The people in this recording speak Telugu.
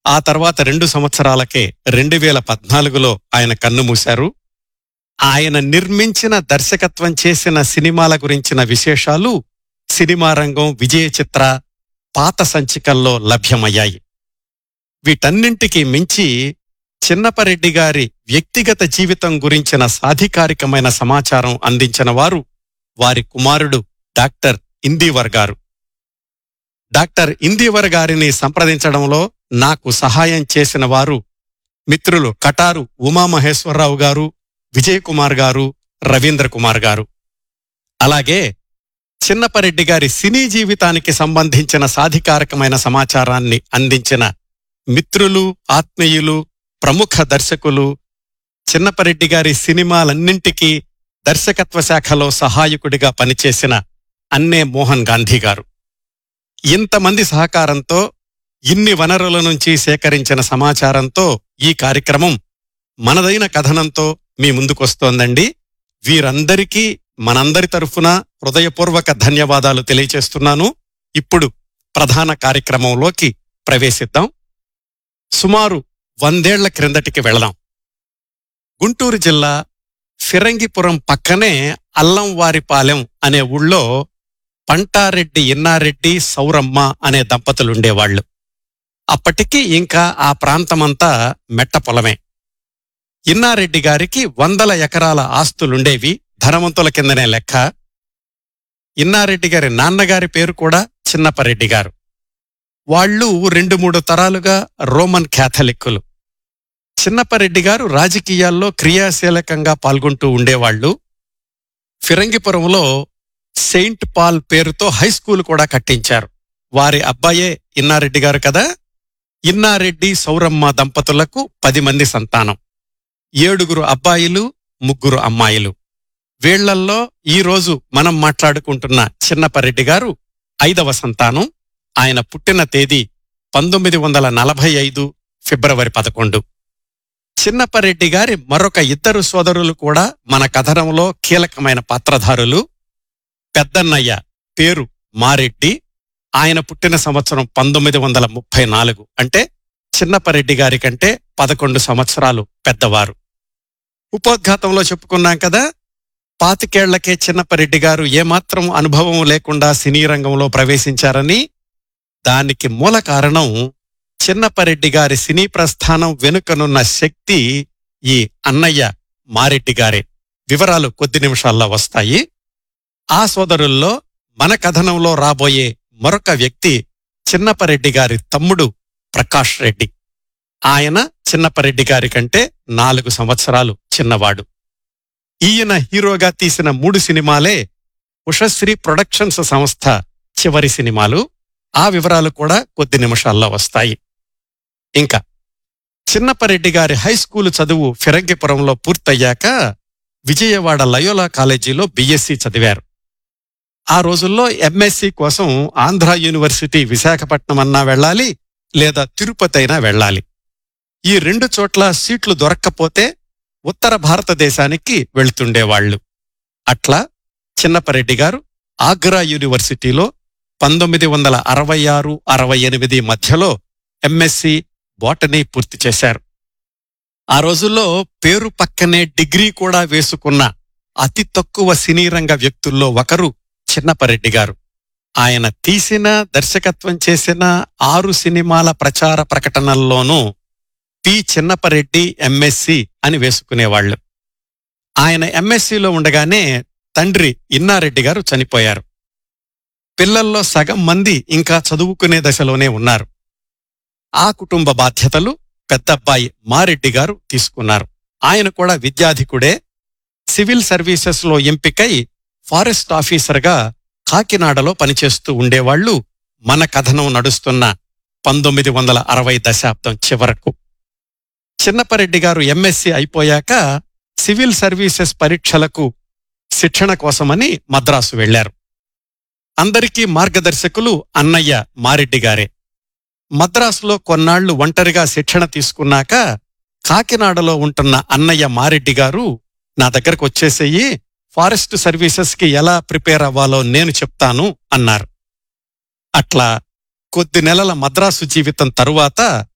ఆ తర్వాత రెండు సంవత్సరాలకే రెండు వేల పద్నాలుగులో ఆయన కన్నుమూశారు ఆయన నిర్మించిన దర్శకత్వం చేసిన సినిమాల గురించిన విశేషాలు సినిమా రంగం విజయ చిత్ర పాత సంచికల్లో లభ్యమయ్యాయి వీటన్నింటికీ మించి చిన్నపరెడ్డి గారి వ్యక్తిగత జీవితం గురించిన సాధికారికమైన సమాచారం అందించిన వారు వారి కుమారుడు డాక్టర్ ఇందీవర్ గారు డాక్టర్ ఇందీవర్ గారిని సంప్రదించడంలో నాకు సహాయం చేసిన వారు మిత్రులు కటారు ఉమామహేశ్వరరావు గారు విజయ్ కుమార్ గారు రవీంద్ర కుమార్ గారు అలాగే చిన్నపరెడ్డి గారి సినీ జీవితానికి సంబంధించిన సాధికారకమైన సమాచారాన్ని అందించిన మిత్రులు ఆత్మీయులు ప్రముఖ దర్శకులు చిన్నపరెడ్డి గారి సినిమాలన్నింటికీ దర్శకత్వ శాఖలో సహాయకుడిగా పనిచేసిన అన్నే మోహన్ గాంధీ గారు ఇంతమంది సహకారంతో ఇన్ని వనరుల నుంచి సేకరించిన సమాచారంతో ఈ కార్యక్రమం మనదైన కథనంతో మీ ముందుకొస్తోందండి వీరందరికీ మనందరి తరఫున హృదయపూర్వక ధన్యవాదాలు తెలియచేస్తున్నాను ఇప్పుడు ప్రధాన కార్యక్రమంలోకి ప్రవేశిద్దాం సుమారు వందేళ్ల క్రిందటికి వెళదాం గుంటూరు జిల్లా ఫిరంగిపురం పక్కనే అల్లంవారిపాలెం అనే ఊళ్ళో పంటారెడ్డి ఇన్నారెడ్డి సౌరమ్మ అనే దంపతులుండేవాళ్లు అప్పటికి ఇంకా ఆ ప్రాంతమంతా మెట్ట పొలమే ఇన్నారెడ్డి గారికి వందల ఎకరాల ఆస్తులుండేవి ధనవంతుల కిందనే లెక్క ఇన్నారెడ్డి గారి నాన్నగారి పేరు కూడా చిన్నపరెడ్డి గారు వాళ్ళు రెండు మూడు తరాలుగా రోమన్ క్యాథలిక్కులు చిన్నపరెడ్డి గారు రాజకీయాల్లో క్రియాశీలకంగా పాల్గొంటూ ఉండేవాళ్లు ఫిరంగిపురంలో సెయింట్ పాల్ పేరుతో హై స్కూల్ కూడా కట్టించారు వారి అబ్బాయే ఇన్నారెడ్డి గారు కదా ఇన్నారెడ్డి సౌరమ్మ దంపతులకు పది మంది సంతానం ఏడుగురు అబ్బాయిలు ముగ్గురు అమ్మాయిలు వీళ్లల్లో ఈరోజు మనం మాట్లాడుకుంటున్న చిన్నపరెడ్డి గారు ఐదవ సంతానం ఆయన పుట్టిన తేదీ పంతొమ్మిది వందల నలభై ఐదు ఫిబ్రవరి పదకొండు చిన్నపరెడ్డి గారి మరొక ఇద్దరు సోదరులు కూడా మన కథనంలో కీలకమైన పాత్రధారులు పెద్దన్నయ్య పేరు మారెడ్డి ఆయన పుట్టిన సంవత్సరం పంతొమ్మిది వందల ముప్పై నాలుగు అంటే చిన్నపరెడ్డి గారి కంటే పదకొండు సంవత్సరాలు పెద్దవారు ఉపోద్ఘాతంలో చెప్పుకున్నాం కదా పాతికేళ్లకే చిన్నపరెడ్డి గారు ఏమాత్రం అనుభవం లేకుండా సినీ రంగంలో ప్రవేశించారని దానికి మూల కారణం చిన్నపరెడ్డి గారి సినీ ప్రస్థానం వెనుకనున్న శక్తి ఈ అన్నయ్య మారెడ్డి గారే వివరాలు కొద్ది నిమిషాల్లో వస్తాయి ఆ సోదరుల్లో మన కథనంలో రాబోయే మరొక వ్యక్తి చిన్నపరెడ్డి గారి తమ్ముడు ప్రకాష్ రెడ్డి ఆయన చిన్నపరెడ్డి గారి కంటే నాలుగు సంవత్సరాలు చిన్నవాడు ఈయన హీరోగా తీసిన మూడు సినిమాలే ఉషశ్రీ ప్రొడక్షన్స్ సంస్థ చివరి సినిమాలు ఆ వివరాలు కూడా కొద్ది నిమిషాల్లో వస్తాయి ఇంకా చిన్నపరెడ్డి గారి హై స్కూలు చదువు ఫిరంగిపురంలో పూర్తయ్యాక విజయవాడ లయోలా కాలేజీలో బీఎస్సీ చదివారు ఆ రోజుల్లో ఎంఎస్సి కోసం ఆంధ్ర యూనివర్సిటీ విశాఖపట్నం అన్నా వెళ్ళాలి లేదా తిరుపతి అయినా వెళ్ళాలి ఈ రెండు చోట్ల సీట్లు దొరక్కపోతే ఉత్తర భారతదేశానికి వెళ్తుండేవాళ్లు అట్లా చిన్నపరెడ్డి గారు ఆగ్రా యూనివర్సిటీలో పంతొమ్మిది వందల అరవై ఆరు అరవై ఎనిమిది మధ్యలో ఎంఎస్సి బోటనీ పూర్తి చేశారు ఆ రోజుల్లో పేరు పక్కనే డిగ్రీ కూడా వేసుకున్న అతి తక్కువ సినీ రంగ వ్యక్తుల్లో ఒకరు చిన్నపరెడ్డి గారు ఆయన తీసిన దర్శకత్వం చేసిన ఆరు సినిమాల ప్రచార ప్రకటనల్లోనూ పి చిన్నపరెడ్డి ఎంఎస్సి అని వేసుకునేవాళ్లు ఆయన ఎంఎస్సిలో ఉండగానే తండ్రి ఇన్నారెడ్డి గారు చనిపోయారు పిల్లల్లో సగం మంది ఇంకా చదువుకునే దశలోనే ఉన్నారు ఆ కుటుంబ బాధ్యతలు పెద్దబ్బాయి మారెడ్డి గారు తీసుకున్నారు ఆయన కూడా విద్యాధికుడే సివిల్ సర్వీసెస్లో ఎంపికై ఫారెస్ట్ ఆఫీసర్గా కాకినాడలో పనిచేస్తూ ఉండేవాళ్లు మన కథనం నడుస్తున్న పంతొమ్మిది వందల అరవై దశాబ్దం చివరకు చిన్నపరెడ్డి గారు ఎంఎస్సి అయిపోయాక సివిల్ సర్వీసెస్ పరీక్షలకు శిక్షణ కోసమని మద్రాసు వెళ్లారు అందరికీ మార్గదర్శకులు అన్నయ్య మారెడ్డి గారే మద్రాసులో కొన్నాళ్లు ఒంటరిగా శిక్షణ తీసుకున్నాక కాకినాడలో ఉంటున్న అన్నయ్య మారెడ్డి గారు నా దగ్గరకు వచ్చేసేయి ఫారెస్ట్ సర్వీసెస్ కి ఎలా ప్రిపేర్ అవ్వాలో నేను చెప్తాను అన్నారు అట్లా కొద్ది నెలల మద్రాసు జీవితం తరువాత